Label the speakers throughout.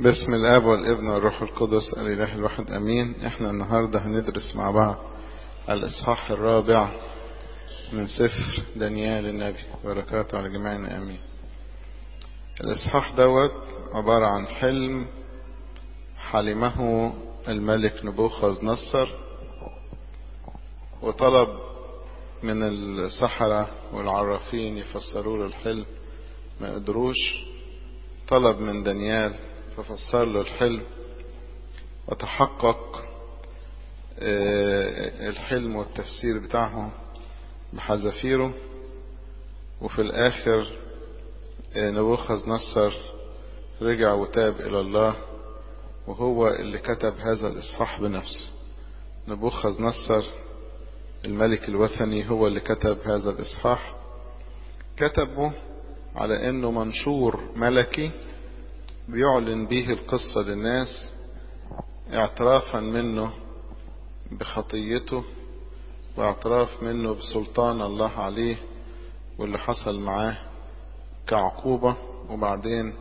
Speaker 1: باسم الاب والابن والروح القدس الاله الواحد امين احنا النهارده هندرس مع بعض الاصحاح الرابع من سفر دانيال النبي بركاته على جميعنا امين الاصحاح دوت عباره عن حلم حلمه الملك نبوخذ نصر وطلب من السحرة والعرافين يفسروا له الحلم ما قدروش طلب من دانيال ففسر له الحلم وتحقق الحلم والتفسير بتاعه بحذافيره وفي الآخر نبوخذ نصر رجع وتاب إلى الله وهو اللي كتب هذا الإصحاح بنفسه نبوخذ نصر الملك الوثني هو اللي كتب هذا الإصحاح كتبه على أنه منشور ملكي بيعلن به القصة للناس اعترافا منه بخطيته واعتراف منه بسلطان الله عليه واللي حصل معاه كعقوبة وبعدين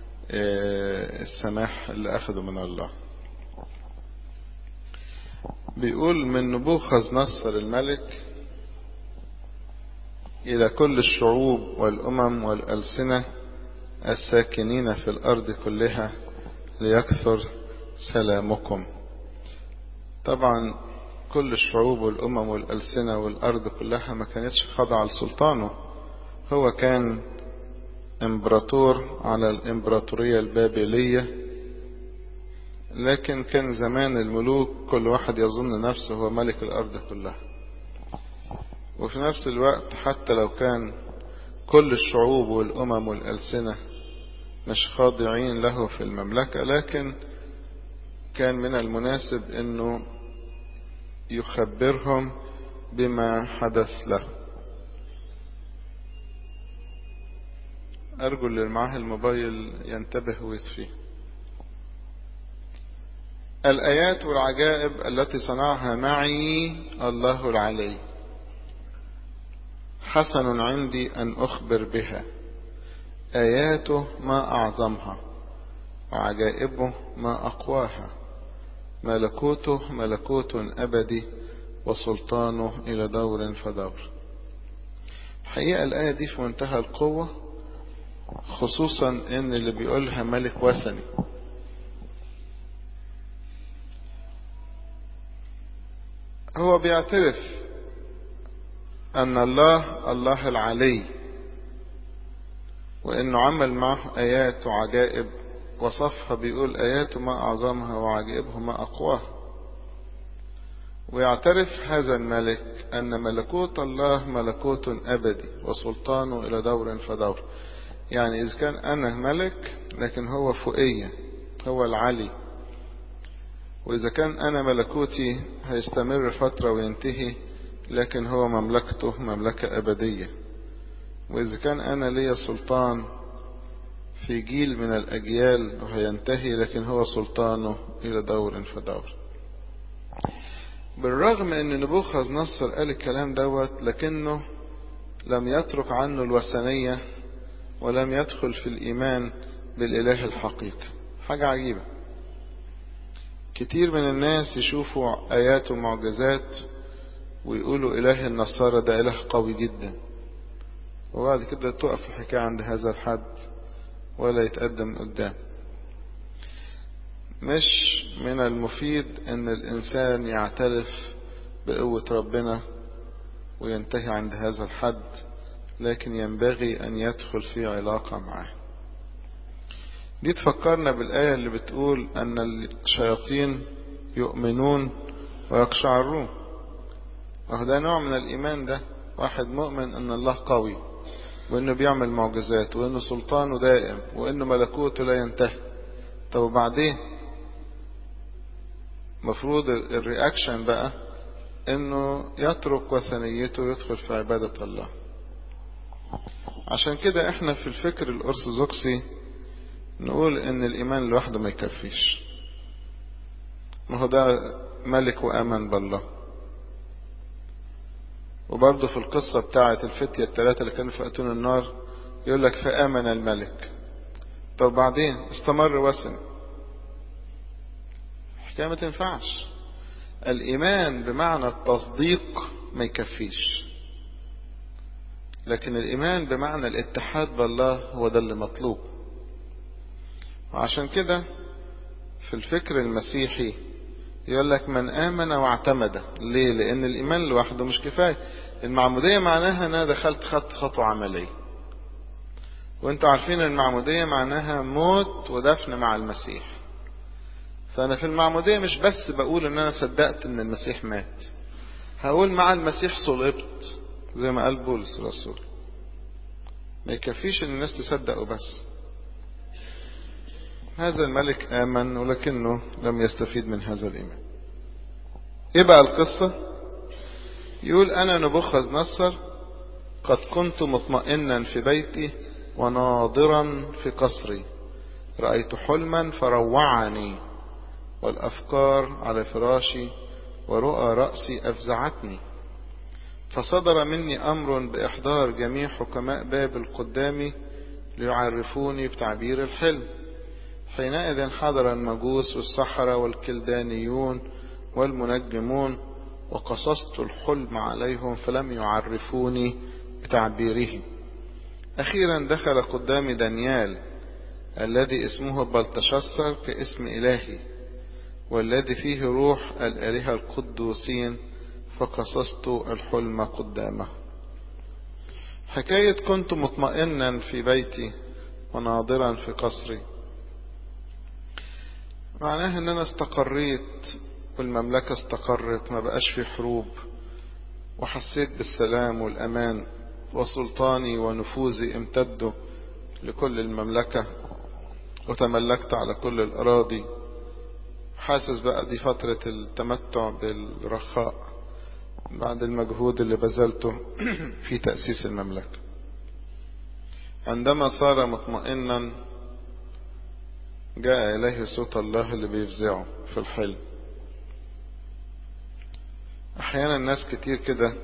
Speaker 1: السماح اللي أخده من الله بيقول من نبوخذ نصر الملك إلى كل الشعوب والأمم والألسنة الساكنين في الأرض كلها ليكثر سلامكم طبعا كل الشعوب والأمم والألسنة والأرض كلها ما كانتش خاضعة لسلطانه هو كان امبراطور على الامبراطورية البابلية لكن كان زمان الملوك كل واحد يظن نفسه هو ملك الأرض كلها وفي نفس الوقت حتى لو كان كل الشعوب والأمم والألسنة مش خاضعين له في المملكة لكن كان من المناسب انه يخبرهم بما حدث له أرجو اللي معاه الموبايل ينتبه ويطفيه الآيات والعجائب التي صنعها معي الله العلي حسن عندي أن أخبر بها آياته ما أعظمها وعجائبه ما أقواها ملكوته ملكوت أبدي وسلطانه إلى دور فدور الحقيقة الآية دي في منتهى القوة خصوصا إن اللي بيقولها ملك وثني هو بيعترف أن الله الله العلي وإنه عمل معه آيات وعجائب وصفها بيقول آياته ما أعظمها وعجائبه ما أقواها ويعترف هذا الملك أن ملكوت الله ملكوت أبدي وسلطانه إلى دور فدور يعني إذا كان أنا ملك لكن هو فوقية هو العلي وإذا كان أنا ملكوتي هيستمر فترة وينتهي لكن هو مملكته مملكة أبدية وإذا كان أنا لي سلطان في جيل من الأجيال وهينتهي لكن هو سلطانه إلى دور فدور بالرغم أن نبوخذ نصر قال الكلام دوت لكنه لم يترك عنه الوثنية ولم يدخل في الإيمان بالإله الحقيقي حاجة عجيبة كتير من الناس يشوفوا آيات ومعجزات ويقولوا إله النصارى ده إله قوي جدا وبعد كده تقف الحكاية عند هذا الحد ولا يتقدم قدام مش من المفيد ان الانسان يعترف بقوة ربنا وينتهي عند هذا الحد لكن ينبغي ان يدخل في علاقة معه دي تفكرنا بالآية اللي بتقول ان الشياطين يؤمنون ويقشعرون وده نوع من الايمان ده واحد مؤمن ان الله قوي وانه بيعمل معجزات وانه سلطانه دائم وانه ملكوته لا ينتهي طب وبعدين مفروض الرياكشن بقى انه يترك وثنيته ويدخل في عبادة الله عشان كده احنا في الفكر الارثوذكسي نقول ان الايمان لوحده ما يكفيش ما هو ده ملك وامن بالله وبرضه في القصة بتاعة الفتية الثلاثة اللي كانوا في أتون النار يقول لك فآمن الملك طب بعدين استمر وثني الحكاية ما تنفعش الإيمان بمعنى التصديق ما يكفيش لكن الإيمان بمعنى الاتحاد بالله هو ده اللي مطلوب وعشان كده في الفكر المسيحي يقول لك من آمن واعتمد ليه لأن الإيمان لوحده مش كفاية المعمودية معناها أنا دخلت خدت خطوة عملية وانتوا عارفين المعمودية معناها موت ودفن مع المسيح فأنا في المعمودية مش بس بقول إن أنا صدقت إن المسيح مات هقول مع المسيح صلبت زي ما قال بولس الرسول ما يكفيش إن الناس تصدق وبس هذا الملك آمن ولكنه لم يستفيد من هذا الإيمان إيه بقى القصة يقول أنا نبخذ نصر قد كنت مطمئنا في بيتي وناظرا في قصري رأيت حلما فروعني والأفكار على فراشي ورؤى رأسي أفزعتني فصدر مني أمر بإحضار جميع حكماء بابل قدامي ليعرفوني بتعبير الحلم حينئذ حضر المجوس والسحرة والكلدانيون والمنجمون وقصصت الحلم عليهم فلم يعرفوني بتعبيره أخيرا دخل قدامي دانيال الذي اسمه بلتشسر كاسم إلهي والذي فيه روح الآلهة القدوسين فقصصت الحلم قدامه حكاية كنت مطمئنا في بيتي وناظرا في قصري معناها ان انا استقريت والمملكة استقرت ما بقاش في حروب وحسيت بالسلام والأمان وسلطاني ونفوذي امتدوا لكل المملكة وتملكت على كل الأراضي حاسس بقى دي فترة التمتع بالرخاء بعد المجهود اللي بذلته في تأسيس المملكة عندما صار مطمئنا جاء إليه صوت الله اللي بيفزعه في الحلم أحيانا ناس كتير كده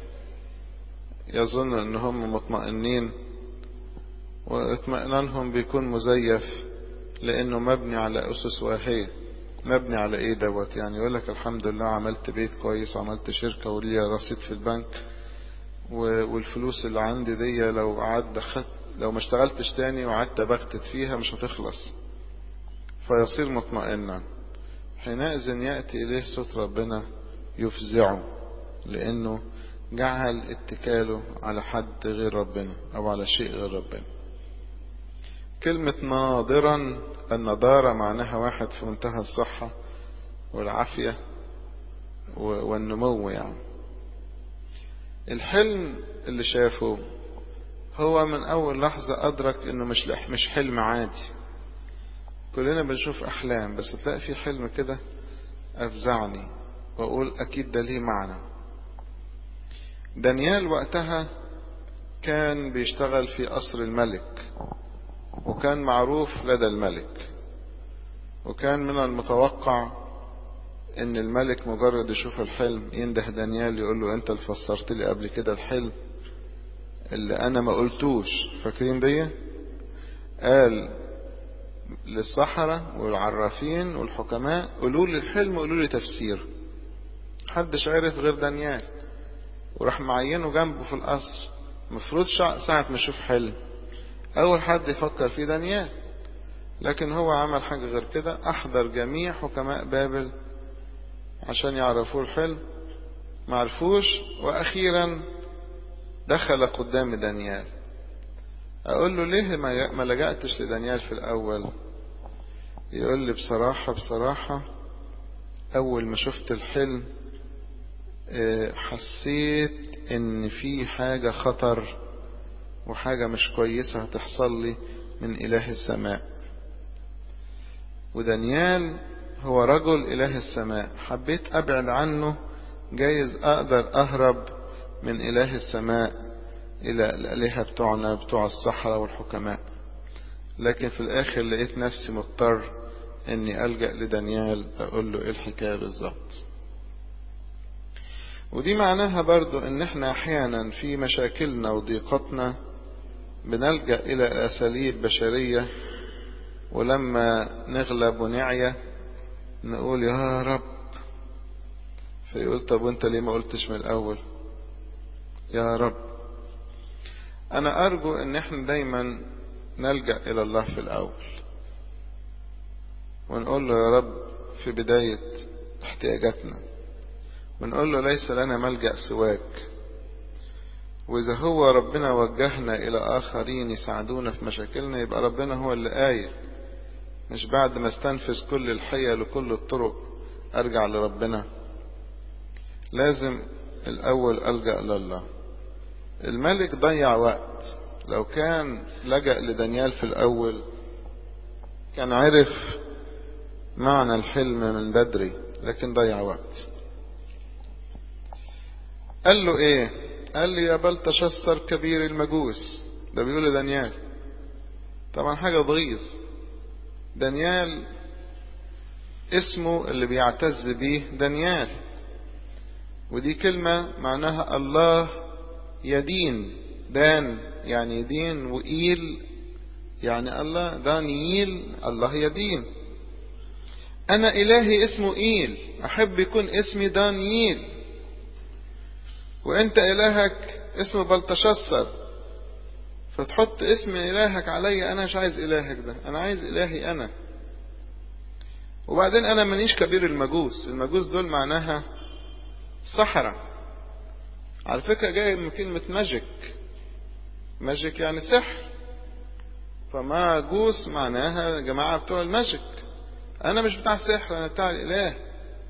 Speaker 1: يظن ان هم مطمئنين واطمئنانهم بيكون مزيف لانه مبني على اسس واهية مبني على ايه دوت يعني يقول لك الحمد لله عملت بيت كويس وعملت شركة وليا رصيد في البنك والفلوس اللي عندي دي لو قعدت خدت لو ما اشتغلتش تاني وقعدت بغتت فيها مش هتخلص فيصير مطمئنا حينئذ يأتي إليه صوت ربنا يفزعه لأنه جعل اتكاله على حد غير ربنا أو على شيء غير ربنا كلمة ناظرا النضارة معناها واحد في منتهى الصحة والعافية والنمو يعني الحلم اللي شافه هو من أول لحظة أدرك إنه مش مش حلم عادي كلنا بنشوف أحلام بس تلاقي في حلم كده أفزعني وأقول أكيد ده ليه معنى دانيال وقتها كان بيشتغل في قصر الملك وكان معروف لدى الملك وكان من المتوقع ان الملك مجرد يشوف الحلم ينده دانيال يقول له انت اللي فسرت لي قبل كده الحلم اللي انا ما قلتوش فاكرين دي قال للسحرة والعرافين والحكماء قولوا لي الحلم قولوا لي تفسير محدش عرف غير دانيال وراح معينه جنبه في القصر مفروض ساعة ما يشوف حلم أول حد يفكر فيه دانيال لكن هو عمل حاجة غير كده أحضر جميع حكماء بابل عشان يعرفوا الحلم معرفوش وأخيرا دخل قدام دانيال أقول له ليه ما لجأتش لدانيال في الأول يقول لي بصراحة بصراحة أول ما شفت الحلم حسيت ان في حاجة خطر وحاجة مش كويسة هتحصل لي من اله السماء ودانيال هو رجل اله السماء حبيت ابعد عنه جايز اقدر اهرب من اله السماء الى الالهة بتوعنا بتوع الصحراء والحكماء لكن في الاخر لقيت نفسي مضطر اني الجأ لدانيال اقول له ايه الحكاية بالظبط ودي معناها برضو ان احنا احيانا في مشاكلنا وضيقتنا بنلجأ الى اساليب بشرية ولما نغلب ونعيا نقول يا رب فيقول طب وانت ليه ما قلتش من الاول يا رب انا ارجو ان احنا دايما نلجأ الى الله في الاول ونقول له يا رب في بداية احتياجاتنا ونقول له ليس لنا ملجأ سواك وإذا هو ربنا وجهنا إلى آخرين يساعدونا في مشاكلنا يبقى ربنا هو اللي قايل مش بعد ما استنفذ كل الحيل وكل الطرق أرجع لربنا لازم الأول ألجأ لله الملك ضيع وقت لو كان لجأ لدانيال في الأول كان عرف معنى الحلم من بدري لكن ضيع وقت قال له ايه قال لي يا بل تشسر كبير المجوس ده بيقول لدانيال طبعا حاجة ضغيظ دانيال اسمه اللي بيعتز بيه دانيال ودي كلمة معناها الله يدين دان يعني يدين وإيل يعني الله دانييل الله يدين أنا إلهي اسمه إيل أحب يكون اسمي دانييل وأنت إلهك اسمه بلتشسر فتحط اسم إلهك علي أنا مش عايز إلهك ده أنا عايز إلهي أنا وبعدين أنا مانيش كبير المجوس المجوس دول معناها صحراء على فكرة جاي من كلمة ماجيك ماجيك يعني سحر فماجوس معناها جماعة بتوع الماجيك أنا مش بتاع سحر أنا بتاع الإله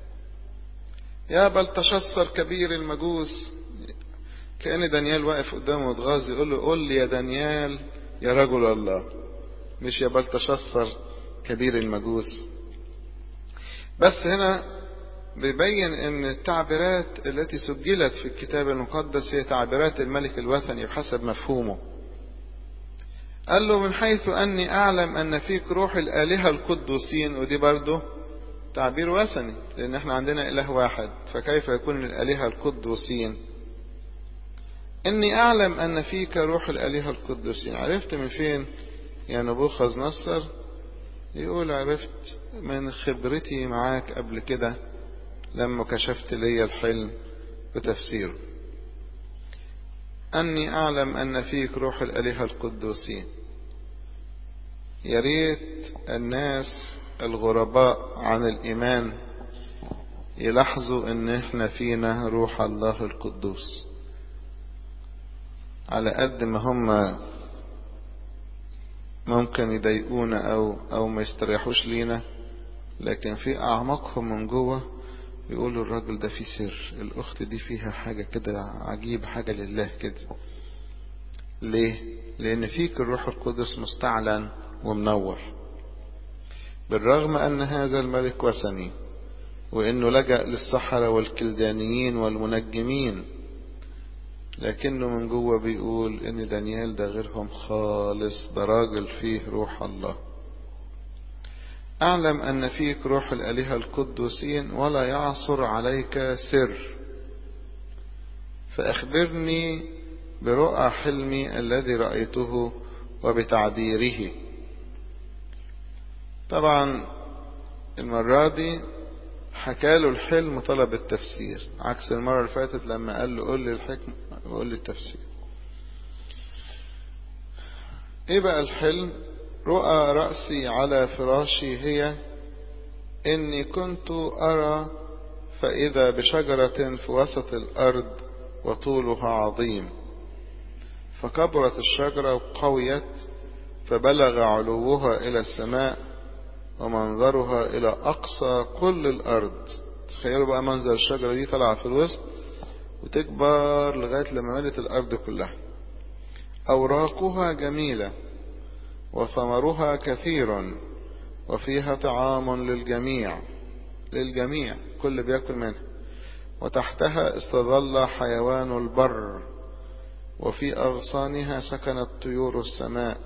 Speaker 1: يا بل تشسر كبير المجوس كأن دانيال واقف قدامه وتغاظ يقول له قول لي يا دانيال يا رجل الله مش يا بل تشسر كبير المجوس بس هنا بيبين ان التعبيرات التي سجلت في الكتاب المقدس هي تعبيرات الملك الوثني بحسب مفهومه قال له من حيث أني أعلم أن فيك روح الآلهة القدوسين ودي برضه تعبير وثني لأن احنا عندنا إله واحد فكيف يكون الآلهة القدوسين إني أعلم أن فيك روح الآلهة القدوسين عرفت من فين يا نبوخذ نصر يقول عرفت من خبرتي معاك قبل كده لما كشفت لي الحلم وتفسيره أني أعلم أن فيك روح الآلهة القدوسين يا ريت الناس الغرباء عن الإيمان يلاحظوا أن احنا فينا روح الله القدوس على قد ما هم ممكن يضايقونا أو أو ما يستريحوش لينا لكن في أعماقهم من جوه يقولوا الراجل ده فيه سر الأخت دي فيها حاجة كده عجيب حاجة لله كده ليه؟ لأن فيك الروح القدس مستعلن ومنور بالرغم أن هذا الملك وثني وأنه لجأ للصحراء والكلدانيين والمنجمين لكنه من جوه بيقول ان دانيال ده غيرهم خالص ده راجل فيه روح الله اعلم ان فيك روح الالهه القدوسين ولا يعصر عليك سر فاخبرني برؤى حلمي الذي رايته وبتعبيره طبعا المره دي حكى له الحلم وطلب التفسير عكس المرة اللي فاتت لما قال له قول لي الحكم وقول لي التفسير ايه بقى الحلم رؤى رأسي على فراشي هي اني كنت ارى فاذا بشجرة في وسط الارض وطولها عظيم فكبرت الشجرة وقويت فبلغ علوها الى السماء ومنظرها إلى أقصى كل الأرض تخيلوا بقى منظر الشجرة دي طالعة في الوسط وتكبر لغاية لما ملت الأرض كلها أوراقها جميلة وثمرها كثير وفيها طعام للجميع للجميع كل بياكل منها وتحتها استظل حيوان البر وفي أغصانها سكنت طيور السماء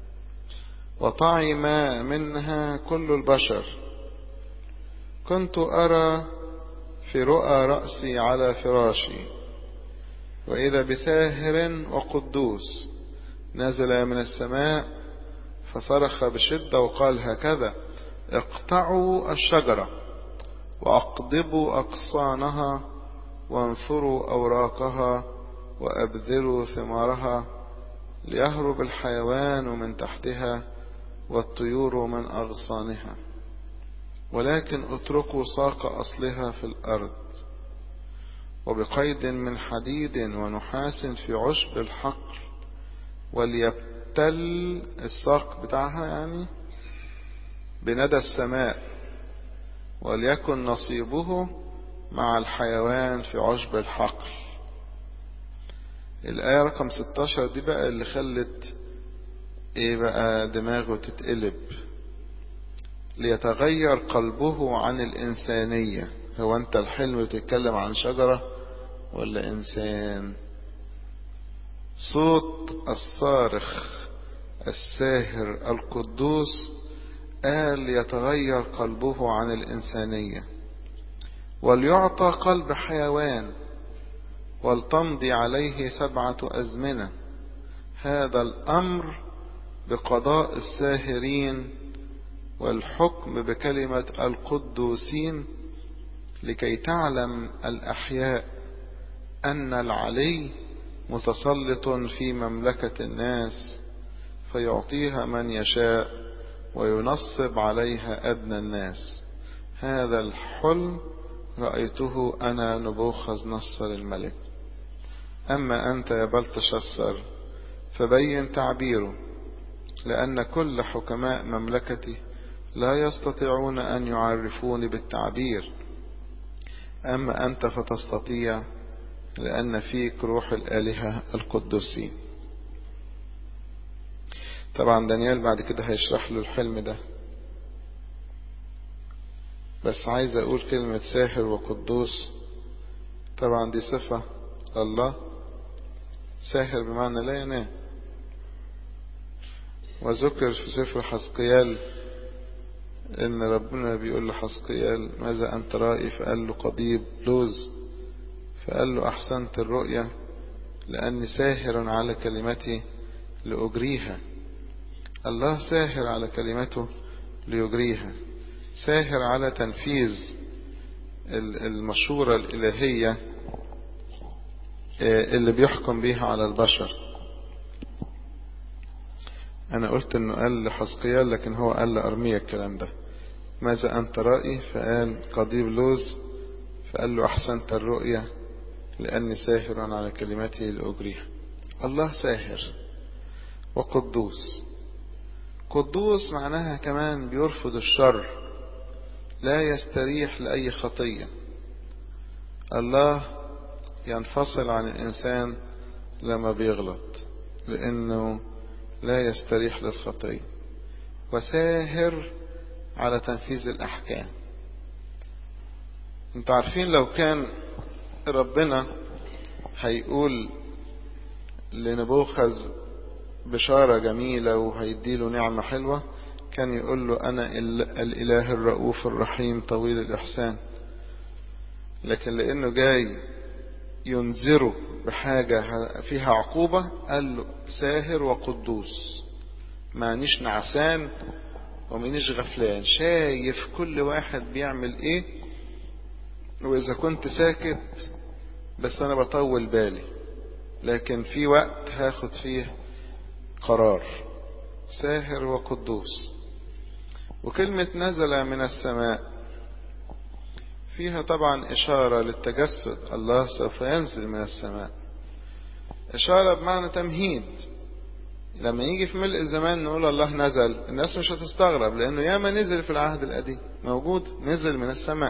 Speaker 1: وطعم منها كل البشر كنت أرى في رؤى رأسي على فراشي وإذا بساهر وقدوس نزل من السماء فصرخ بشدة وقال هكذا اقطعوا الشجرة وأقضبوا أغصانها وانثروا أوراقها وأبذروا ثمارها ليهرب الحيوان من تحتها والطيور من أغصانها ولكن اتركوا ساق أصلها في الأرض وبقيد من حديد ونحاس في عشب الحقل وليبتل الساق بتاعها يعني بندى السماء وليكن نصيبه مع الحيوان في عشب الحقل الآية رقم 16 دي بقى اللي خلت ايه بقى دماغه تتقلب ليتغير قلبه عن الإنسانية هو أنت الحلم بتتكلم عن شجرة ولا إنسان صوت الصارخ الساهر القدوس قال يتغير قلبه عن الإنسانية وليعطى قلب حيوان ولتمضي عليه سبعة أزمنة هذا الأمر بقضاء الساهرين والحكم بكلمة القدوسين لكي تعلم الأحياء أن العلي متسلط في مملكة الناس فيعطيها من يشاء وينصب عليها أدنى الناس هذا الحلم رأيته أنا نبوخذ نصر الملك أما أنت يا بلتشسر فبين تعبيره لأن كل حكماء مملكتي لا يستطيعون أن يعرفوني بالتعبير أما أنت فتستطيع لأن فيك روح الآلهة القدسين طبعا دانيال بعد كده هيشرح له الحلم ده بس عايز أقول كلمة ساحر وقدوس طبعا دي صفة الله ساحر بمعنى لا ينام وذكر في سفر حسقيال ان ربنا بيقول لحسقيال ماذا انت رائي فقال له قضيب لوز فقال له احسنت الرؤيا لاني ساهر على كلمتي لاجريها الله ساهر على كلمته ليجريها ساهر على تنفيذ المشورة الإلهية اللي بيحكم بيها على البشر أنا قلت إنه قال لحسقيال لكن هو قال لأرميا الكلام ده ماذا أنت رأي فقال قضيب لوز فقال له أحسنت الرؤيا لأني ساهر على كلمتي لأجريها الله ساهر وقدوس قدوس معناها كمان بيرفض الشر لا يستريح لأي خطية الله ينفصل عن الإنسان لما بيغلط لأنه لا يستريح للخطية وساهر على تنفيذ الأحكام انتوا عارفين لو كان ربنا هيقول لنبوخذ بشارة جميلة وهيديله نعمة حلوة كان يقول له أنا الإله الرؤوف الرحيم طويل الإحسان لكن لأنه جاي ينذره بحاجة فيها عقوبة قال له ساهر وقدوس مانيش نعسان ومانيش غفلان شايف كل واحد بيعمل ايه واذا كنت ساكت بس انا بطول بالي لكن في وقت هاخد فيه قرار ساهر وقدوس وكلمة نزل من السماء فيها طبعا إشارة للتجسد الله سوف ينزل من السماء إشارة بمعنى تمهيد لما يجي في ملء الزمان نقول الله نزل الناس مش هتستغرب لأنه ياما نزل في العهد القديم موجود نزل من السماء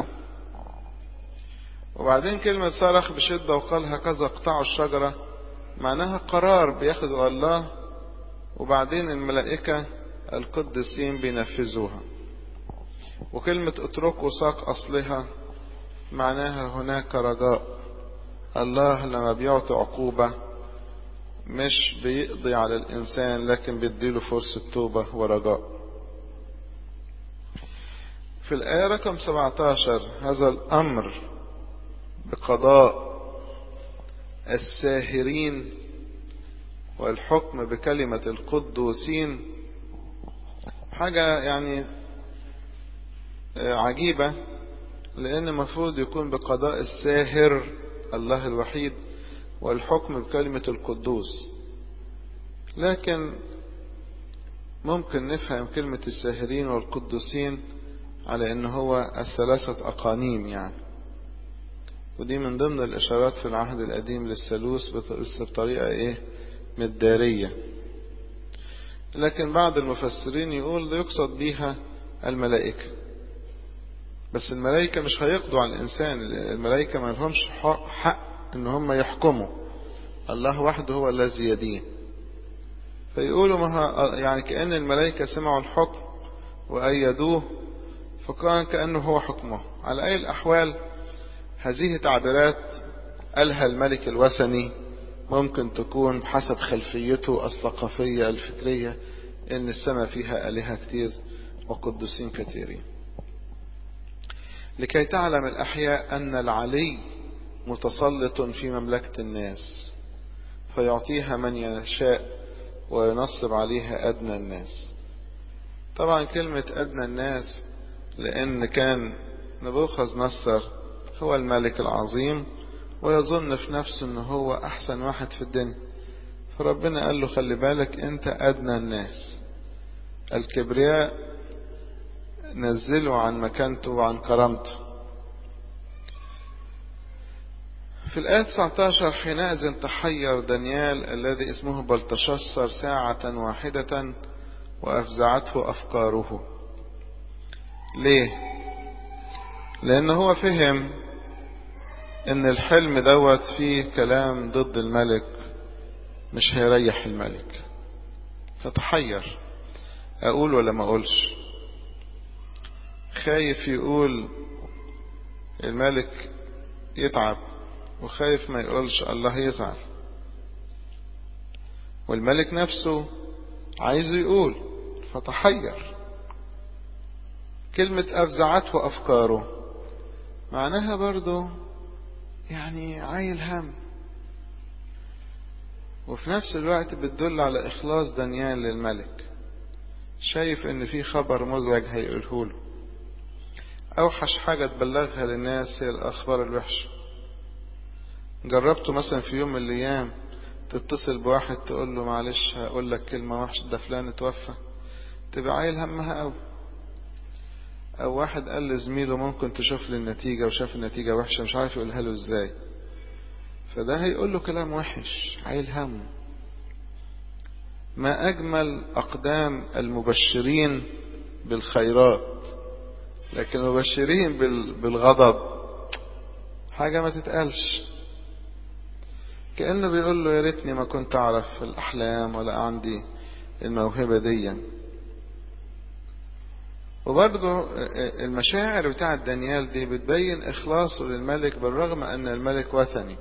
Speaker 1: وبعدين كلمة صرخ بشدة وقال هكذا اقطعوا الشجرة معناها قرار بياخده الله وبعدين الملائكة القدسين بينفذوها وكلمة اتركوا ساق أصلها معناها هناك رجاء الله لما بيعطي عقوبة مش بيقضي على الإنسان لكن بيديله فرصة توبة ورجاء في الآية رقم 17 هذا الأمر بقضاء الساهرين والحكم بكلمة القدوسين حاجة يعني عجيبة لأن المفروض يكون بقضاء الساهر الله الوحيد والحكم بكلمة القدوس لكن ممكن نفهم كلمة الساهرين والقدوسين على ان هو الثلاثة اقانيم يعني ودي من ضمن الاشارات في العهد القديم للثالوث بس بطريقة ايه مدارية لكن بعض المفسرين يقول ده يقصد بيها الملائكة بس الملائكة مش هيقضوا على الانسان الملائكة ما لهمش حق ان هم يحكموا الله وحده هو الذي يدين فيقولوا ما يعني كأن الملائكة سمعوا الحكم وأيدوه فكان كأنه هو حكمه على أي الأحوال هذه تعبيرات قالها الملك الوثني ممكن تكون بحسب خلفيته الثقافية الفكرية إن السماء فيها آلهة كتير وقدسين كثيرين لكي تعلم الأحياء أن العلي متسلط في مملكة الناس فيعطيها من يشاء وينصب عليها أدنى الناس طبعا كلمة أدنى الناس لأن كان نبوخذ نصر هو الملك العظيم ويظن في نفسه أنه هو أحسن واحد في الدنيا فربنا قال له خلي بالك أنت أدنى الناس الكبرياء نزله عن مكانته وعن كرامته في الآية 19 حينئذ تحير دانيال الذي اسمه بلتشصر ساعة واحدة وأفزعته أفكاره ليه لأن هو فهم إن الحلم دوت فيه كلام ضد الملك مش هيريح الملك فتحير أقول ولا ما أقولش خايف يقول الملك يتعب وخايف ما يقولش الله يزعل والملك نفسه عايزه يقول فتحير كلمة أفزعته أفكاره معناها برضو يعني عايل هم وفي نفس الوقت بتدل على إخلاص دانيال للملك شايف إن في خبر مزعج هيقوله له أوحش حاجة تبلغها للناس هي الأخبار الوحشة جربته مثلا في يوم من الأيام تتصل بواحد تقول له معلش هقول لك كلمة وحشة ده فلان اتوفى تبقى عايل همها أوي أو واحد قال لزميله ممكن تشوف لي النتيجة وشاف النتيجة وحشة مش عارف يقولها له ازاي فده هيقول له كلام وحش عايل هم ما أجمل أقدام المبشرين بالخيرات لكن المبشرين بالغضب حاجة ما تتقالش كأنه بيقول له يا ريتني ما كنت أعرف الأحلام ولا عندي الموهبة دي وبرضه المشاعر بتاعة دانيال دي بتبين إخلاصه للملك بالرغم أن الملك وثني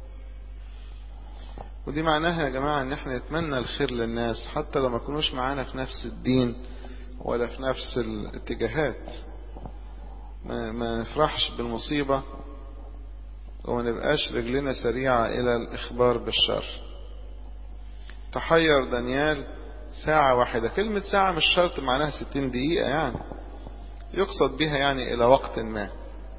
Speaker 1: ودي معناها يا جماعة ان احنا نتمنى الخير للناس حتى لو ما كانوش معانا في نفس الدين ولا في نفس الاتجاهات ما, ما نفرحش بالمصيبة وما نبقاش رجلنا سريعة الى الاخبار بالشر تحير دانيال ساعة واحدة كلمة ساعة مش شرط معناها ستين دقيقة يعني يقصد بها يعني الى وقت ما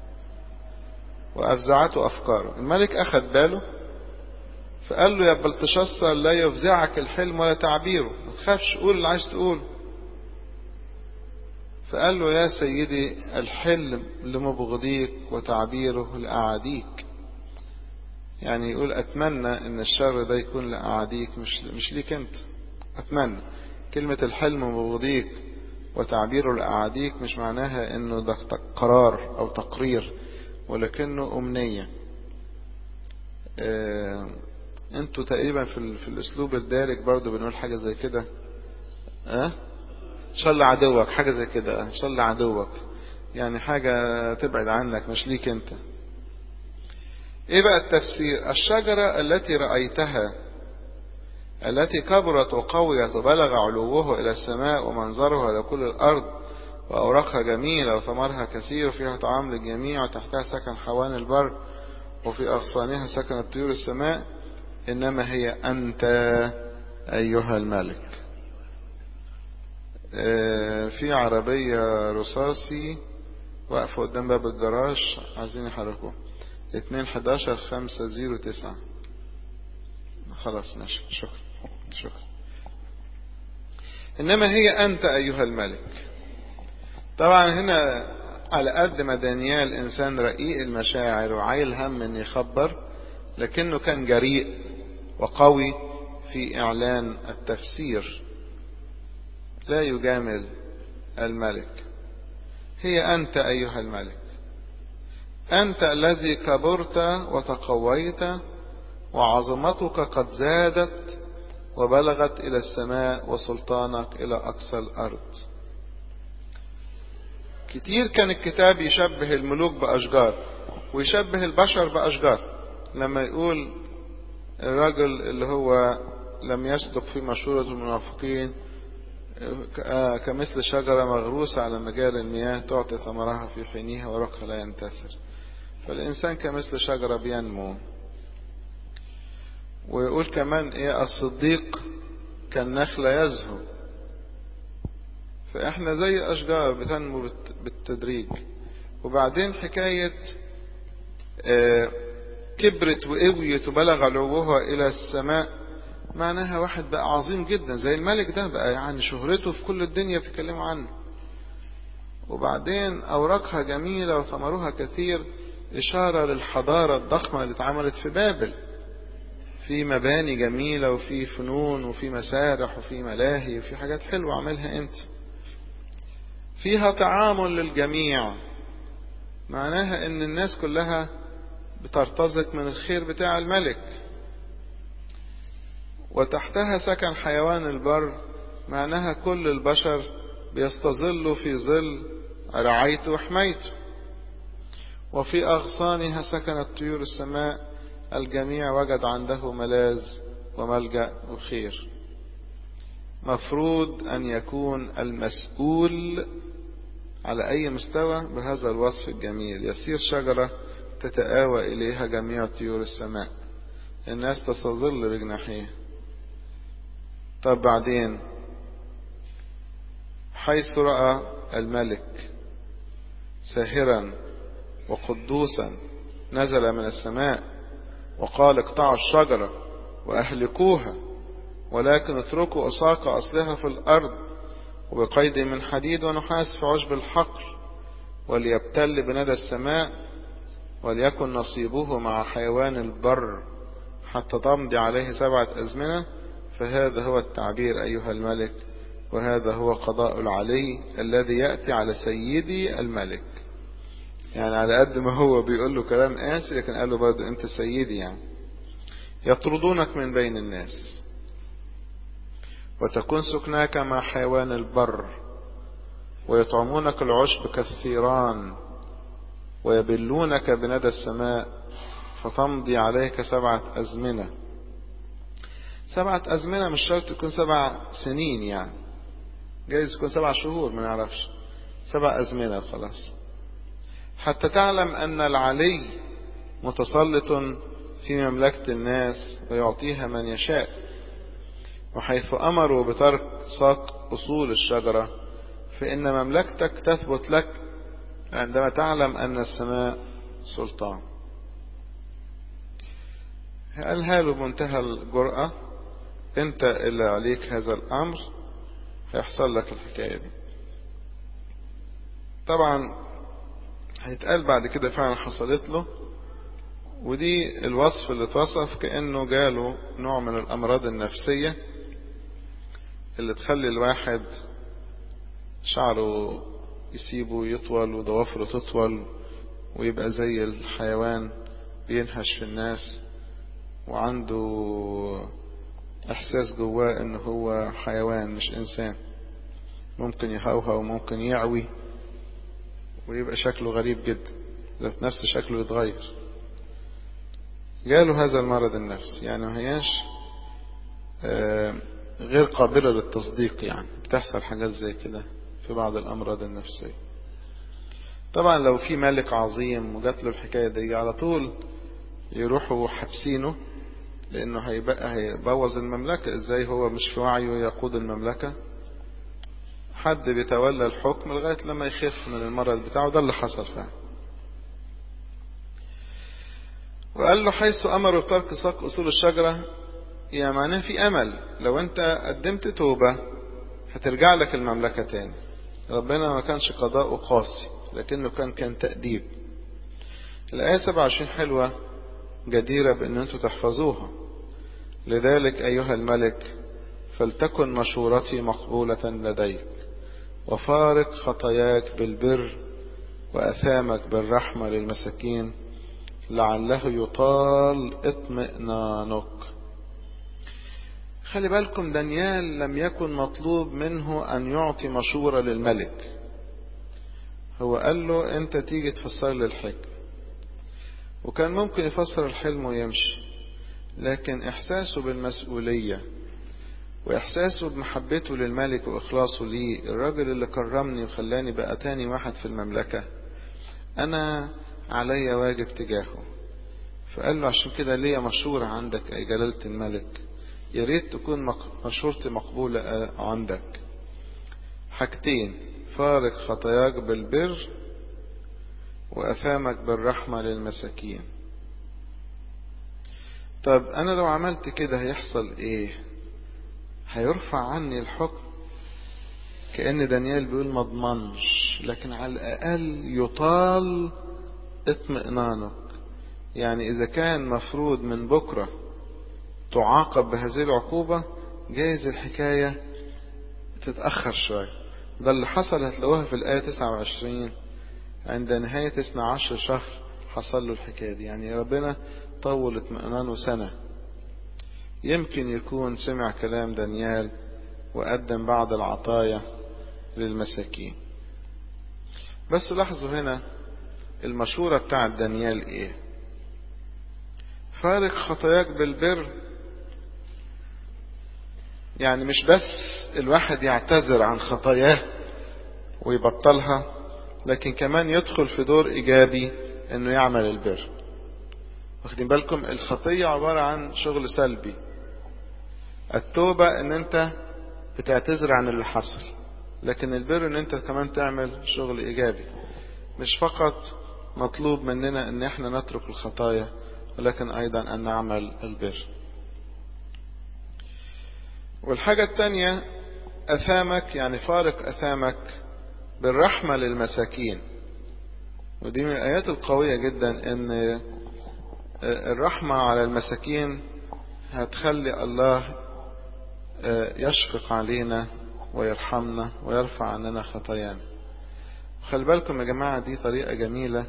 Speaker 1: وافزعته افكاره الملك اخذ باله فقال له يا بلتشصر لا يفزعك الحلم ولا تعبيره ما تخافش قول اللي عايز تقول فقال له يا سيدي الحلم لمبغضيك وتعبيره لأعاديك يعني يقول أتمنى أن الشر ده يكون لأعاديك مش, مش ليك أنت أتمنى كلمة الحلم مبغضيك وتعبيره لأعاديك مش معناها أنه ده قرار أو تقرير ولكنه أمنية آه انتوا تقريبا في, في الاسلوب الدارج برضو بنقول حاجة زي كده اه شل عدوك حاجة زي كده اه شل عدوك يعني حاجة تبعد عنك مش ليك انت ايه بقى التفسير الشجرة التي رأيتها التي كبرت وقويت وبلغ علوه الى السماء ومنظرها الى كل الارض واوراقها جميلة وثمرها كثير وفيها طعام للجميع وتحتها سكن حوان البر وفي اغصانها سكن الطيور السماء إنما هي أنت أيها الملك في عربية رصاصي واقفة قدام باب الجراج عايزين يحركوه اتنين حداشر خمسة زيرو تسعة خلاص ماشي شكرا شكرا إنما هي أنت أيها الملك طبعا هنا على قد ما دانيال إنسان رقيق المشاعر وعايل هم إن يخبر لكنه كان جريء وقوي في إعلان التفسير لا يجامل الملك هي أنت أيها الملك أنت الذي كبرت وتقويت وعظمتك قد زادت وبلغت إلى السماء وسلطانك إلى أقصى الأرض كتير كان الكتاب يشبه الملوك بأشجار ويشبه البشر بأشجار لما يقول الرجل اللي هو لم يصدق في مشورة المنافقين كمثل شجرة مغروسة على مجال المياه تعطي ثمرها في حينها ورقها لا ينتثر فالإنسان كمثل شجرة بينمو ويقول كمان إيه الصديق كالنخلة يزهو فإحنا زي أشجار بتنمو بالتدريج وبعدين حكاية كبرت وقويت وبلغ علوها إلى السماء معناها واحد بقى عظيم جدا زي الملك ده بقى يعني شهرته في كل الدنيا بتتكلموا عنه وبعدين أوراقها جميلة وثمرها كثير إشارة للحضارة الضخمة اللي اتعملت في بابل في مباني جميلة وفي فنون وفي مسارح وفي ملاهي وفي حاجات حلوة عملها أنت فيها تعامل للجميع معناها ان الناس كلها بترتزق من الخير بتاع الملك وتحتها سكن حيوان البر معناها كل البشر بيستظلوا في ظل رعايته وحمايته وفي أغصانها سكنت طيور السماء الجميع وجد عنده ملاذ وملجأ وخير مفروض أن يكون المسؤول على أي مستوى بهذا الوصف الجميل يصير شجرة تتآوى إليها جميع طيور السماء الناس تستظل بجناحيه طب بعدين حيث رأى الملك ساهرا وقدوسا نزل من السماء وقال اقطعوا الشجرة وأهلكوها ولكن اتركوا أساق أصلها في الأرض وبقيد من حديد ونحاس في عشب الحقل وليبتل بندى السماء وليكن نصيبه مع حيوان البر حتى تمضي عليه سبعة أزمنة فهذا هو التعبير أيها الملك وهذا هو قضاء العلي الذي يأتي على سيدي الملك يعني على قد ما هو بيقول له كلام قاسي لكن قال له برضه أنت سيدي يعني يطردونك من بين الناس وتكون سكناك مع حيوان البر ويطعمونك العشب كالثيران ويبلونك بندى السماء فتمضي عليك سبعة أزمنة سبعة أزمنة مش شرط تكون سبع سنين يعني جايز يكون سبع شهور ما نعرفش سبع أزمنة خلاص حتى تعلم أن العلي متسلط في مملكة الناس ويعطيها من يشاء وحيث أمروا بترك ساق أصول الشجرة فإن مملكتك تثبت لك عندما تعلم أن السماء سلطان قالها له بمنتهى الجرأة انت اللي عليك هذا الامر هيحصل لك الحكاية دي طبعا هيتقال بعد كده فعلا حصلت له ودي الوصف اللي اتوصف كأنه جاله نوع من الأمراض النفسية اللي تخلي الواحد شعره يسيبه يطول وضوافره تطول ويبقى زي الحيوان بينهش في الناس وعنده احساس جواه ان هو حيوان مش انسان ممكن يهوهو وممكن يعوي ويبقى شكله غريب جدا ذات نفس شكله يتغير جاله هذا المرض النفسي يعني ما هياش غير قابلة للتصديق يعني بتحصل حاجات زي كده في بعض الأمراض النفسية طبعا لو في ملك عظيم وجات له الحكاية دي على طول يروحوا حابسينه لأنه هيبقى هيبوظ المملكة إزاي هو مش في وعيه يقود المملكة حد بيتولى الحكم لغاية لما يخف من المرض بتاعه ده اللي حصل فعلا وقال له حيث أمروا بترك ساق أصول الشجرة يعني معناه في أمل لو أنت قدمت توبة هترجع لك المملكة تاني ربنا ما كانش قضاءه قاسي لكنه كان كان تأديب الآية 27 حلوة جديرة بأن أنتم تحفظوها لذلك أيها الملك فلتكن مشورتي مقبولة لديك وفارق خطاياك بالبر وأثامك بالرحمة للمساكين لعله يطال اطمئنانك خلي بالكم دانيال لم يكن مطلوب منه أن يعطي مشورة للملك هو قال له أنت تيجي تفسر لي الحكم وكان ممكن يفسر الحلم ويمشي لكن إحساسه بالمسؤولية وإحساسه بمحبته للملك وإخلاصه ليه الراجل اللي كرمني وخلاني بقى تاني واحد في المملكة أنا علي واجب تجاهه فقال له عشان كده ليا مشورة عندك أي جلالة الملك يا ريت تكون مشورتي مقبولة عندك حاجتين فارق خطاياك بالبر وأثامك بالرحمة للمساكين طب أنا لو عملت كده هيحصل إيه هيرفع عني الحكم كأن دانيال بيقول ما اضمنش لكن على الأقل يطال اطمئنانك يعني إذا كان مفروض من بكرة تعاقب بهذه العقوبة جايز الحكاية تتأخر شوية ده اللي حصل هتلاقوها في الآية 29 عند نهاية 12 شهر حصل له الحكاية دي يعني ربنا طول اطمئنانه سنة يمكن يكون سمع كلام دانيال وقدم بعض العطايا للمساكين بس لاحظوا هنا المشورة بتاعت دانيال ايه فارق خطاياك بالبر يعني مش بس الواحد يعتذر عن خطاياه ويبطلها لكن كمان يدخل في دور ايجابي انه يعمل البر واخدين بالكم الخطية عبارة عن شغل سلبي التوبة ان انت بتعتذر عن اللي حصل لكن البر ان انت كمان تعمل شغل ايجابي مش فقط مطلوب مننا ان احنا نترك الخطايا ولكن ايضا ان نعمل البر والحاجة الثانية اثامك يعني فارق اثامك بالرحمة للمساكين ودي من الايات القوية جدا ان الرحمة على المساكين هتخلي الله يشفق علينا ويرحمنا ويرفع عننا خطايانا خلي بالكم يا جماعة دي طريقة جميلة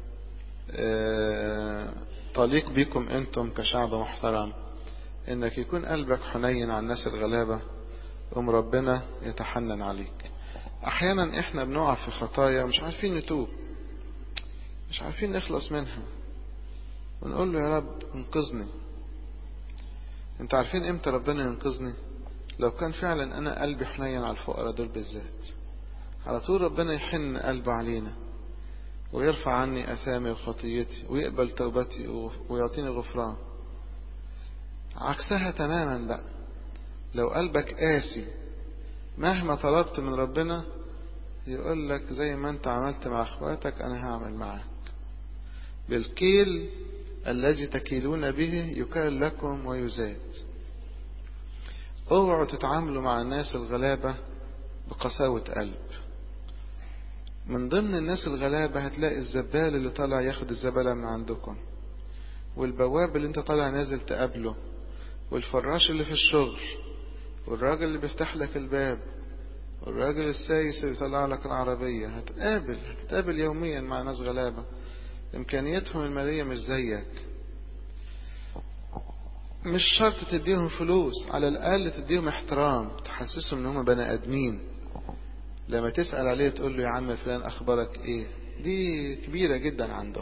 Speaker 1: طليق بكم انتم كشعب محترم انك يكون قلبك حنين على الناس الغلابة ام ربنا يتحنن عليك احيانا احنا بنقع في خطايا مش عارفين نتوب مش عارفين نخلص منها ونقول له يا رب انقذني انت عارفين امتى ربنا ينقذني لو كان فعلا انا قلبي حنين على الفقراء دول بالذات على طول ربنا يحن قلبه علينا ويرفع عني اثامي وخطيتي ويقبل توبتي ويعطيني غفران عكسها تماما بقى لو قلبك قاسي مهما طلبت من ربنا يقول لك زي ما انت عملت مع اخواتك انا هعمل معاك بالكيل الذي تكيلون به يكال لكم ويزاد اوعوا تتعاملوا مع الناس الغلابة بقساوة قلب من ضمن الناس الغلابة هتلاقي الزبال اللي طالع ياخد الزبالة من عندكم والبواب اللي انت طالع نازل تقابله والفراش اللي في الشغل والراجل اللي بيفتح لك الباب والراجل السايس اللي بيطلع لك العربية هتقابل هتتقابل يوميا مع ناس غلابة إمكانياتهم المالية مش زيك مش شرط تديهم فلوس على الأقل تديهم احترام تحسسهم إن هم بني آدمين لما تسأل عليه تقول له يا عم فلان أخبارك إيه دي كبيرة جدا عنده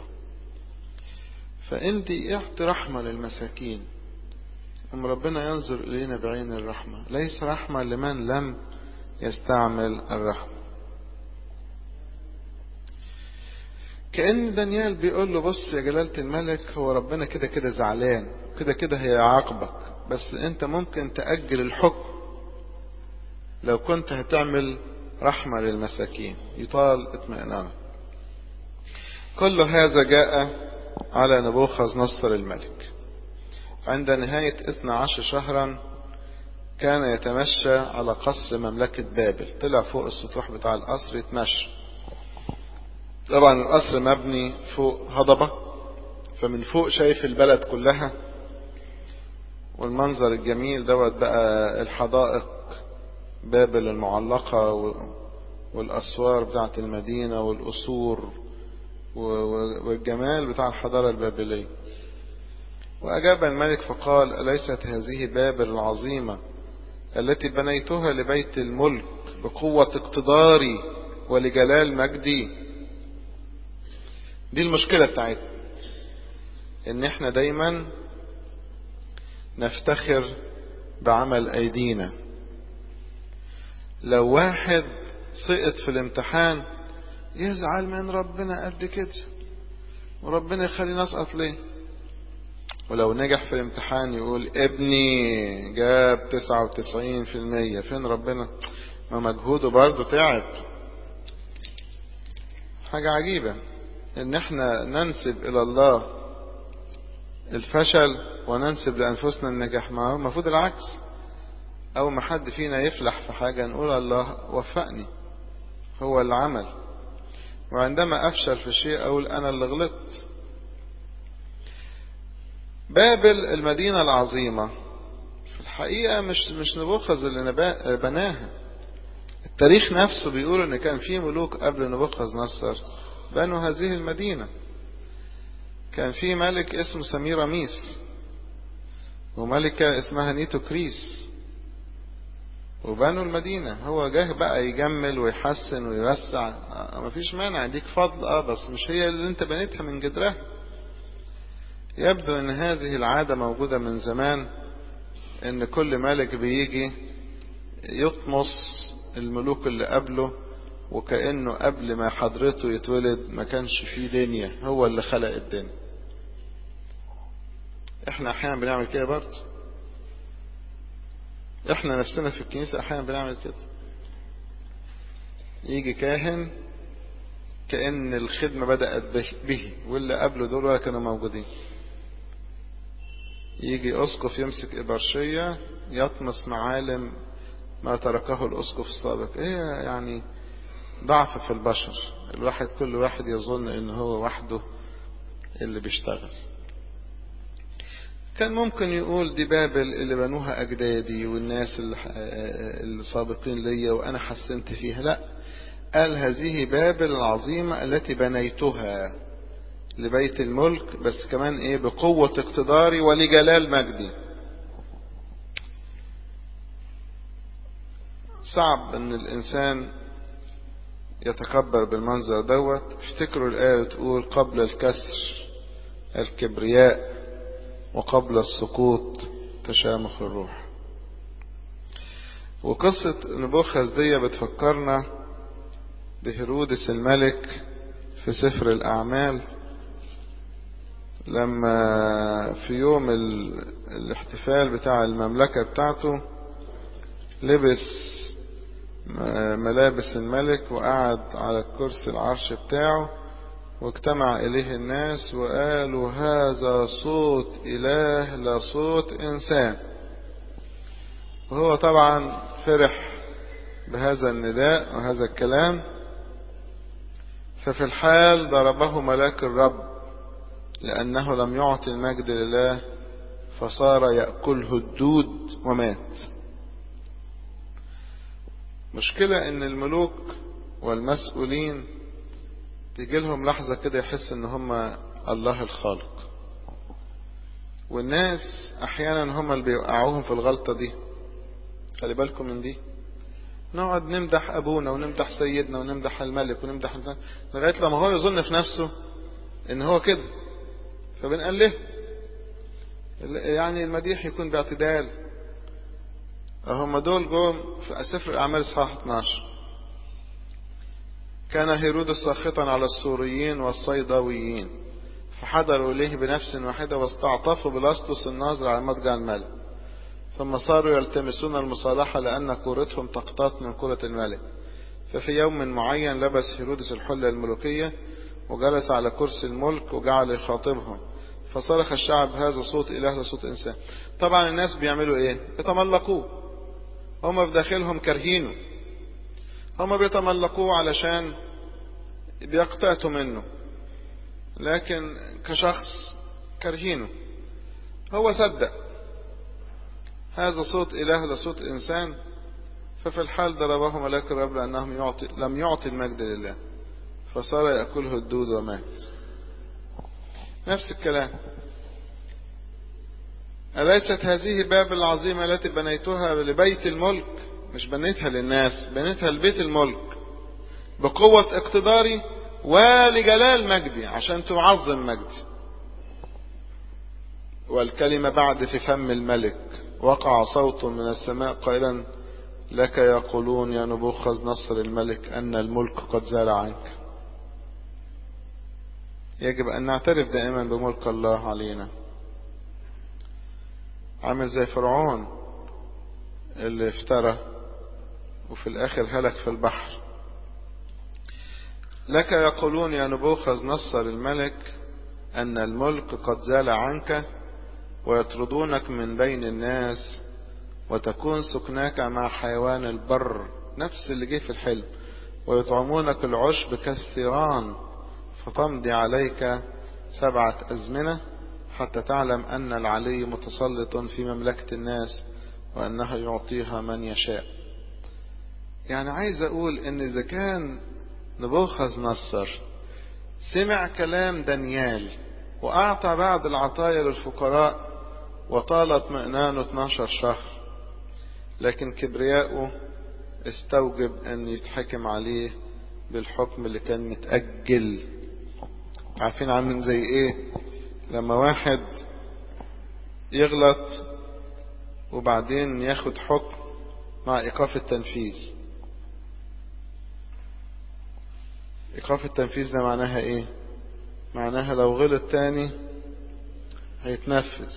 Speaker 1: فأنت اعطي رحمة للمساكين أم ربنا ينظر إلينا بعين الرحمة ليس رحمة لمن لم يستعمل الرحمة كأن دانيال بيقول له بص يا جلالة الملك هو ربنا كده كده زعلان كده كده هيعاقبك بس انت ممكن تأجل الحكم لو كنت هتعمل رحمة للمساكين يطال اطمئنانا كل هذا جاء على نبوخذ نصر الملك عند نهاية 12 شهرا كان يتمشى على قصر مملكة بابل طلع فوق السطوح بتاع القصر يتمشى طبعا القصر مبني فوق هضبة فمن فوق شايف البلد كلها والمنظر الجميل دوت بقى الحدائق بابل المعلقة والأسوار بتاعة المدينة والقصور والجمال بتاع الحضارة البابلية وأجاب الملك فقال أليست هذه بابل العظيمة التي بنيتها لبيت الملك بقوة اقتداري ولجلال مجدي دي المشكلة بتاعتنا ان احنا دايما نفتخر بعمل ايدينا لو واحد سقط في الامتحان يزعل من ربنا قد كده وربنا يخليني اسقط ليه ولو نجح في الامتحان يقول ابني جاب 99% فين ربنا ما مجهوده برضه تعب حاجة عجيبة ان احنا ننسب الى الله الفشل وننسب لانفسنا النجاح ما هو المفروض العكس اول ما حد فينا يفلح في حاجة نقول الله وفقني هو اللي عمل وعندما افشل في شيء اقول انا اللي غلطت بابل المدينة العظيمة في الحقيقة مش مش نبوخذ اللي بناها التاريخ نفسه بيقول ان كان في ملوك قبل نبوخذ نصر بنوا هذه المدينة كان في ملك اسمه سميراميس وملكة اسمها نيتو كريس وبنوا المدينة هو جه بقى يجمل ويحسن ويوسع مفيش مانع يديك فضل اه بس مش هي اللي انت بنيتها من جدرها يبدو ان هذه العادة موجودة من زمان ان كل ملك بيجي يطمس الملوك اللي قبله وكأنه قبل ما حضرته يتولد ما كانش فيه دنيا هو اللي خلق الدنيا احنا احيانا بنعمل كده برضه احنا نفسنا في الكنيسة احيانا بنعمل كده يجي كاهن كأن الخدمة بدأت به واللي قبله دول ولا كانوا موجودين يجي أسقف يمسك إبرشية يطمس معالم ما تركه الأسقف السابق إيه يعني ضعف في البشر الواحد كل واحد يظن إن هو وحده اللي بيشتغل كان ممكن يقول دي بابل اللي بنوها أجدادي والناس السابقين ليا وأنا حسنت فيها لا قال هذه بابل العظيمة التي بنيتها لبيت الملك بس كمان ايه بقوة اقتداري ولجلال مجدي صعب ان الانسان يتكبر بالمنظر دوت افتكروا الآية تقول قبل الكسر الكبرياء وقبل السقوط تشامخ الروح وقصة نبوخذ دي بتفكرنا بهرودس الملك في سفر الأعمال لما في يوم الاحتفال بتاع المملكة بتاعته لبس ملابس الملك وقعد على الكرسي العرش بتاعه واجتمع إليه الناس وقالوا هذا صوت إله لا صوت إنسان وهو طبعا فرح بهذا النداء وهذا الكلام ففي الحال ضربه ملاك الرب لأنه لم يعطي المجد لله فصار يأكله الدود ومات مشكلة ان الملوك والمسؤولين تيجي لهم لحظة كده يحس ان هم الله الخالق والناس احيانا هم اللي بيوقعوهم في الغلطة دي خلي بالكم من دي نقعد نمدح ابونا ونمدح سيدنا ونمدح الملك ونمدح لغاية لما هو يظن في نفسه ان هو كده فبنقله يعني المديح يكون باعتدال هم دول جم في سفر الأعمال إصحاح 12 كان هيرودس ساخطا على السوريين والصيدويين فحضروا إليه بنفس واحدة واستعطفوا بلاستوس الناظر على مضجع الملك ثم صاروا يلتمسون المصالحة لأن كورتهم تقتات من كرة الملك ففي يوم معين لبس هيرودس الحلة الملوكية وجلس على كرسي الملك وجعل يخاطبهم فصرخ الشعب هذا صوت إله لصوت إنسان طبعا الناس بيعملوا إيه يتملقوه هم في داخلهم كارهينه هم بيتملقوه علشان بيقتاتوا منه لكن كشخص كارهينه هو صدق هذا صوت إله لصوت إنسان ففي الحال ضربه ملاك الرب لأنهم يعطي لم يعطي المجد لله فصار يأكله الدود ومات نفس الكلام أليست هذه باب العظيمة التي بنيتها لبيت الملك مش بنيتها للناس بنيتها لبيت الملك بقوة اقتداري ولجلال مجدي عشان تعظم مجدي والكلمة بعد في فم الملك وقع صوت من السماء قائلا لك يقولون يا نبوخذ نصر الملك أن الملك قد زال عنك يجب أن نعترف دائما بملك الله علينا عامل زي فرعون اللي افترى وفي الآخر هلك في البحر لك يقولون يا نبوخذ نصر الملك أن الملك قد زال عنك ويطردونك من بين الناس وتكون سكناك مع حيوان البر نفس اللي جه في الحلم ويطعمونك العشب كالثيران فتمضي عليك سبعة أزمنة حتى تعلم أن العلي متسلط في مملكة الناس وأنه يعطيها من يشاء يعني عايز أقول إن إذا كان نبوخذ نصر سمع كلام دانيال وأعطى بعض العطايا للفقراء وطالت مئنانه 12 شهر لكن كبرياءه استوجب أن يتحكم عليه بالحكم اللي كان متأجل عارفين عاملين زي ايه لما واحد يغلط وبعدين ياخد حكم مع ايقاف التنفيذ ايقاف التنفيذ ده معناها ايه معناها لو غلط تاني هيتنفذ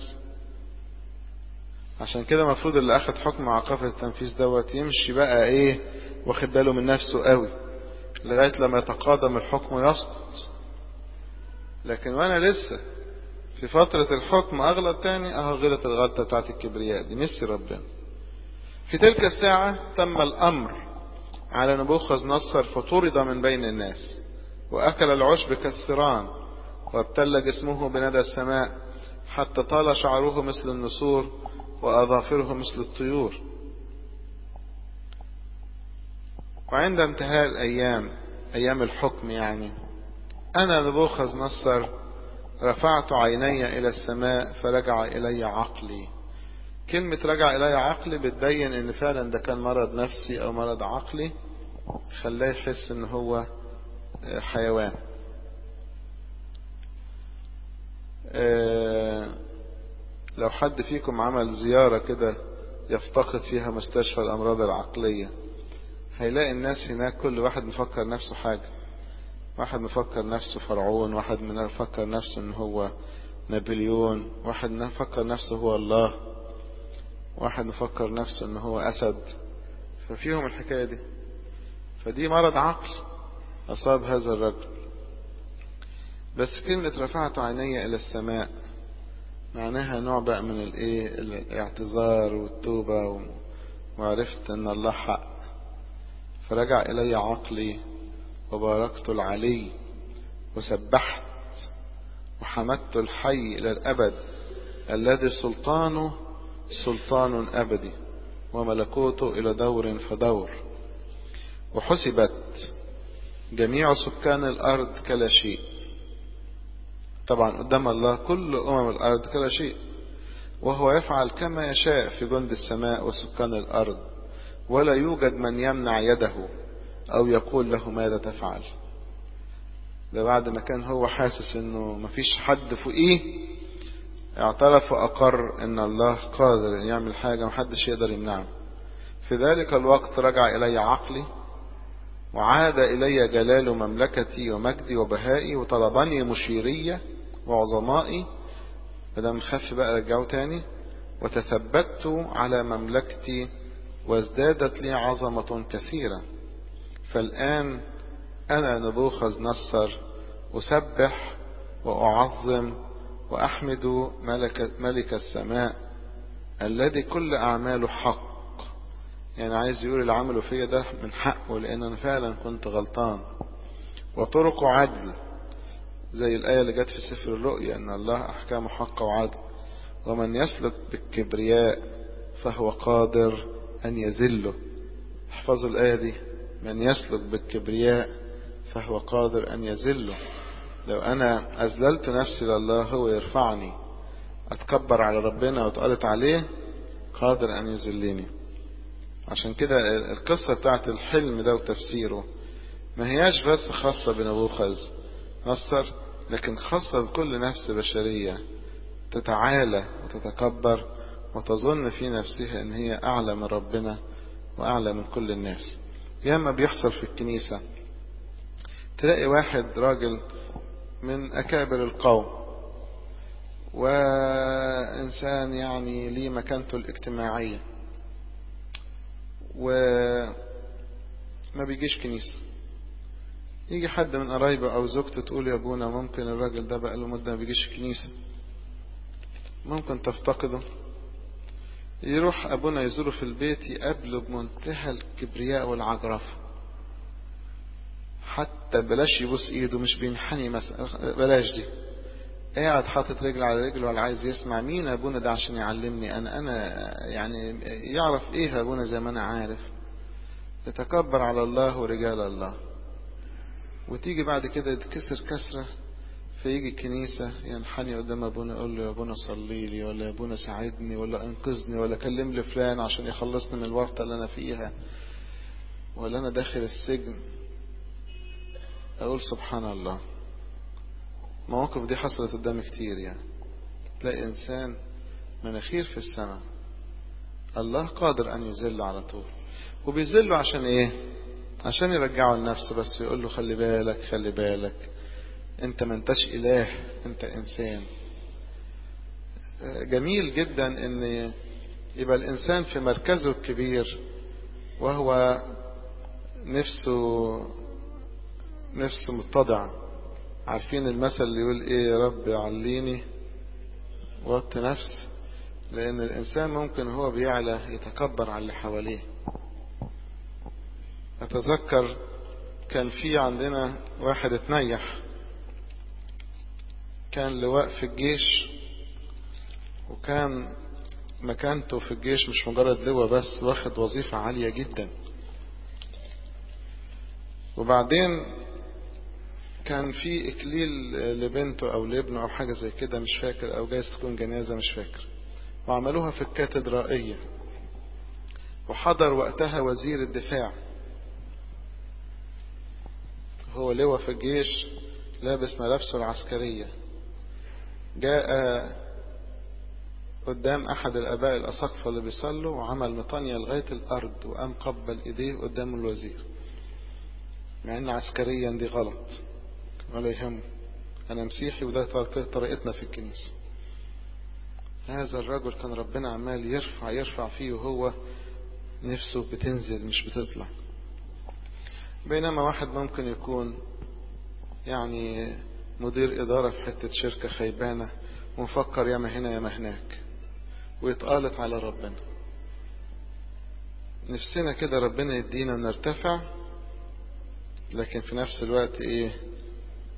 Speaker 1: عشان كده المفروض اللي اخد حكم مع ايقاف التنفيذ دوت يمشي بقى ايه واخد باله من نفسه قوي لغايه لما يتقادم الحكم ويسقط لكن وانا لسه في فترة الحكم اغلط تاني اهو غلط الغلطة بتاعت الكبرياء دي نسي ربنا في تلك الساعة تم الامر على نبوخذ نصر فطرد من بين الناس واكل العشب كالسران وابتل جسمه بندى السماء حتى طال شعره مثل النسور واظافره مثل الطيور وعند انتهاء الايام ايام الحكم يعني أنا نبوخذ نصر رفعت عيني إلى السماء فرجع إلي عقلي كلمة رجع إلي عقلي بتبين إن فعلا ده كان مرض نفسي أو مرض عقلي خلاه يحس إن هو حيوان لو حد فيكم عمل زيارة كده يفتقد فيها مستشفى الأمراض العقلية هيلاقي الناس هناك كل واحد مفكر نفسه حاجة واحد مفكر نفسه فرعون واحد مفكر نفسه ان هو نابليون واحد مفكر نفسه هو الله واحد مفكر نفسه ان هو اسد ففيهم الحكاية دي فدي مرض عقل اصاب هذا الرجل بس كلمة رفعت عيني الى السماء معناها نوع بقى من الايه الاعتذار والتوبة وعرفت ان الله حق فرجع الي عقلي وباركت العلي وسبحت وحمدت الحي إلى الأبد الذي سلطانه سلطان أبدي وملكوته إلى دور فدور وحسبت جميع سكان الأرض كلا شيء طبعا قدام الله كل أمم الأرض كلا شيء وهو يفعل كما يشاء في جند السماء وسكان الأرض ولا يوجد من يمنع يده أو يقول له ماذا تفعل ده بعد ما كان هو حاسس انه مفيش حد فوقيه اعترف وأقر ان الله قادر ان يعمل حاجة محدش يقدر يمنعه في ذلك الوقت رجع إلي عقلي وعاد إلي جلال مملكتي ومجدي وبهائي وطلبني مشيرية وعظمائي بدم خف بقى رجعوا تاني وتثبت على مملكتي وازدادت لي عظمة كثيرة فالآن أنا نبوخذ نصر أسبح وأعظم وأحمد ملك, ملك السماء الذي كل أعماله حق يعني عايز يقول اللي عمله فيا ده من حقه لأن أنا فعلا كنت غلطان وطرقه عدل زي الآية اللي جت في سفر الرؤيا أن الله أحكامه حق وعدل ومن يسلك بالكبرياء فهو قادر أن يذله احفظوا الآية دي من يسلك بالكبرياء فهو قادر أن يذله لو أنا أذللت نفسي لله هو يرفعني أتكبر على ربنا وأتقلت عليه قادر أن يذلني عشان كده القصة بتاعت الحلم ده وتفسيره ما هياش بس خاصة بنبوخذ نصر لكن خاصة بكل نفس بشرية تتعالى وتتكبر وتظن في نفسها ان هي اعلى من ربنا واعلى من كل الناس ياما بيحصل في الكنيسة تلاقي واحد راجل من اكابر القوم وانسان يعني ليه مكانته الاجتماعية وما بيجيش كنيسة يجي حد من قرايبه او زوجته تقول يا ابونا ممكن الراجل ده بقى له مده ما بيجيش الكنيسه ممكن تفتقده يروح ابونا يزوره في البيت يقابله بمنتهى الكبرياء والعجرفه حتى بلاش يبوس ايده مش بينحني مثلا بلاش دي قاعد حاطط رجل على رجل ولا عايز يسمع مين ابونا ده عشان يعلمني انا انا يعني يعرف ايه ابونا زي ما انا عارف يتكبر على الله ورجال الله وتيجي بعد كده تكسر كسرة فيجي الكنيسة ينحني قدام أبونا يقول له يا أبونا صلي لي ولا يا أبونا ساعدني ولا أنقذني ولا كلم لي فلان عشان يخلصني من الورطة اللي أنا فيها ولا أنا داخل السجن أقول سبحان الله مواقف دي حصلت قدامي كتير يعني تلاقي إنسان مناخير في السماء الله قادر أن يذل على طول وبيذله عشان إيه عشان يرجعه لنفسه بس يقول له خلي بالك خلي بالك انت ما انتش اله انت انسان جميل جدا ان يبقى الانسان في مركزه الكبير وهو نفسه نفسه متضع عارفين المثل اللي يقول ايه يا رب عليني وط نفس لان الانسان ممكن هو بيعلى يتكبر على اللي حواليه أتذكر كان في عندنا واحد اتنيح كان لواء في الجيش وكان مكانته في الجيش مش مجرد لواء بس واخد وظيفة عالية جدا وبعدين كان في إكليل لبنته أو لابنه أو حاجة زي كده مش فاكر أو جايز تكون جنازة مش فاكر وعملوها في الكاتدرائية وحضر وقتها وزير الدفاع هو لواء في الجيش لابس ملابسه العسكرية جاء قدام أحد الآباء الأساقفة اللي بيصلوا وعمل مطانية لغاية الأرض وقام قبل إيديه قدام الوزير مع إن عسكريا دي غلط ولا يهمه أنا مسيحي وده طريقتنا في الكنيسة هذا الرجل كان ربنا عمال يرفع يرفع فيه وهو نفسه بتنزل مش بتطلع بينما واحد ممكن يكون يعني مدير إدارة في حتة شركة خيبانة ومفكر ياما هنا ياما هناك ويتقالط على ربنا نفسنا كده ربنا يدينا نرتفع لكن في نفس الوقت ايه